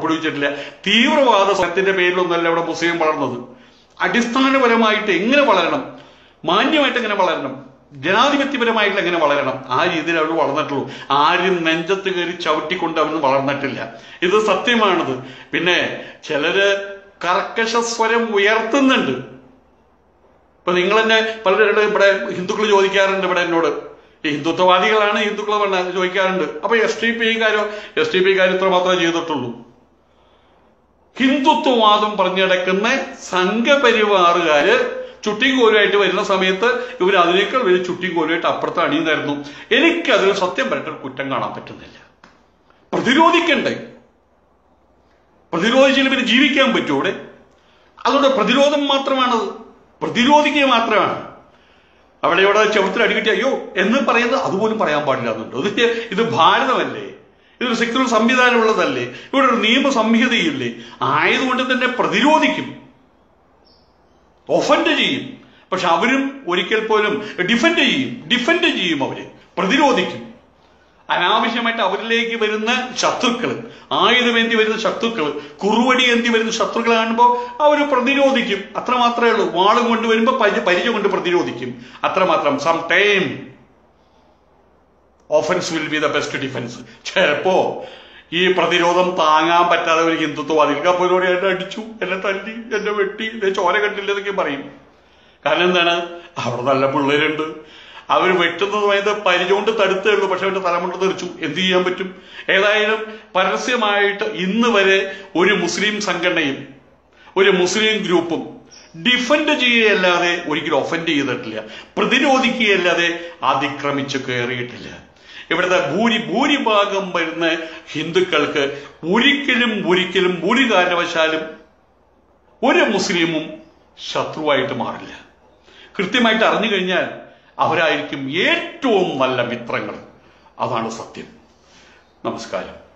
പുറപ്പെടുവിച്ചിട്ടില്ല തീവ്രവാദ സ്വത്തിന്റെ പേരിലൊന്നല്ല ഇവിടെ മുസ്ലിം വളർന്നത് അടിസ്ഥാനപരമായിട്ട് എങ്ങനെ വളരണം മാന്യമായിട്ട് എങ്ങനെ വളരണം ജനാധിപത്യപരമായിട്ട് എങ്ങനെ വളരണം ആ രീതിയിൽ അവർ വളർന്നിട്ടുള്ളൂ ആരും നെഞ്ചത്ത് കയറി ചവിട്ടിക്കൊണ്ട് അവരൊന്നും വളർന്നിട്ടില്ല ഇത് സത്യമാണിത് പിന്നെ ചിലര് കർക്കശ സ്വരം ഉയർത്തുന്നുണ്ട് ഇപ്പൊ നിങ്ങൾ തന്നെ പലരുടെ ഇവിടെ ഹിന്ദുക്കൾ ചോദിക്കാറുണ്ട് ഇവിടെ എന്നോട് ഈ ഹിന്ദുത്വവാദികളാണ് ഹിന്ദുക്കൾ വന്ന- ചോദിക്കാറുണ്ട് അപ്പൊ എസ് ടി പിക്കാരോ എസ് ടി പിക്കാർ ഇത്ര മാത്രമേ ചെയ്തിട്ടുള്ളൂ ഹിന്ദുത്വവാദം പറഞ്ഞു നടക്കുന്ന സംഘപരിവാറുകാര് ചുട്ടിക്കോലുമായിട്ട് വരുന്ന സമയത്ത് ഇവർ അതിനേക്കാൾ വലിയ ചുട്ടിക്കോലുമായിട്ട് അപ്പുറത്ത് അണിയുന്നായിരുന്നു എനിക്കതിൽ സത്യം പറഞ്ഞിട്ട് കുറ്റം കാണാൻ പറ്റുന്നില്ല പ്രതിരോധിക്കണ്ടേ പ്രതിരോധിച്ചാൽ പിന്നെ ജീവിക്കാൻ പറ്റുമോ ഇവിടെ അതുകൊണ്ട് പ്രതിരോധം മാത്രമാണത് പ്രതിരോധിക്കുക മാത്രമാണ് അവിടെ ഇവിടെ ചെറുത്തിൽ അടികിട്ടി അയ്യോ എന്ന് പറയുന്നത് അതുപോലും പറയാൻ പാടില്ല എന്നുണ്ട് ഇത് ഇത് ഭാരതമല്ലേ ഇതൊരു സെക്യുലർ സംവിധാനമുള്ളതല്ലേ ഇവിടെ ഒരു നിയമ സംഹിതയില്ലേ ആയതുകൊണ്ട് തന്നെ പ്രതിരോധിക്കും ഒഫൻഡ് ചെയ്യും പക്ഷെ അവരും ഒരിക്കൽ പോലും ഡിഫെൻഡ് ചെയ്യും ഡിഫെൻഡ് ചെയ്യും അവര് പ്രതിരോധിക്കും അനാവശ്യമായിട്ട് അവരിലേക്ക് വരുന്ന ശത്രുക്കൾ ആയുധമേന്തി വരുന്ന ശത്രുക്കൾ കുറുവടി എന്തി വരുന്ന ശത്രുക്കൾ കാണുമ്പോൾ അവർ പ്രതിരോധിക്കും അത്ര മാത്രമേ ഉള്ളൂ വാളും കൊണ്ട് വരുമ്പോൾ പരിച പരിചയം കൊണ്ട് പ്രതിരോധിക്കും അത്രമാത്രം some time offence will be the best defence ചിലപ്പോ ഈ പ്രതിരോധം താങ്ങാൻ പറ്റാതെ ഒരു ഹിന്ദുത്വവാദികൾക്ക് അപ്പോൾ ഒരു എന്നെ അടിച്ചു എന്നെ തല്ലി എന്നെ വെട്ടി എന്നെ ചോര കണ്ടില്ല എന്നൊക്കെ പറയും കാരണം എന്താണ് അവിടെ നല്ല പിള്ളേരുണ്ട് അവർ വെട്ടുന്ന സമയത്ത് പരിചോണ്ട് തടുത്തേ ഉള്ളൂ പക്ഷെ അവന്റെ തലമുണ്ട് തെറിച്ചു എന്ത് ചെയ്യാൻ പറ്റും ഏതായാലും പരസ്യമായിട്ട് ഇന്ന് വരെ ഒരു മുസ്ലിം സംഘടനയും ഒരു മുസ്ലിം ഗ്രൂപ്പും ഡിഫെൻഡ് ചെയ്യുകയല്ലാതെ ഒരിക്കലും ഒഫൻഡ് ചെയ്തിട്ടില്ല പ്രതിരോധിക്കുകയല്ലാതെ അതിക്രമിച്ച് കയറിയിട്ടില്ല ഇവിടുത്തെ ഭൂരി ഭൂരിഭാഗം വരുന്ന ഹിന്ദുക്കൾക്ക് ഒരിക്കലും ഒരിക്കലും ഒരു കാരണവശാലും ഒരു മുസ്ലിമും ശത്രുവായിട്ട് മാറില്ല കൃത്യമായിട്ട് അറിഞ്ഞു കഴിഞ്ഞാൽ അവരായിരിക്കും ഏറ്റവും നല്ല മിത്രങ്ങൾ അതാണ് സത്യം നമസ്കാരം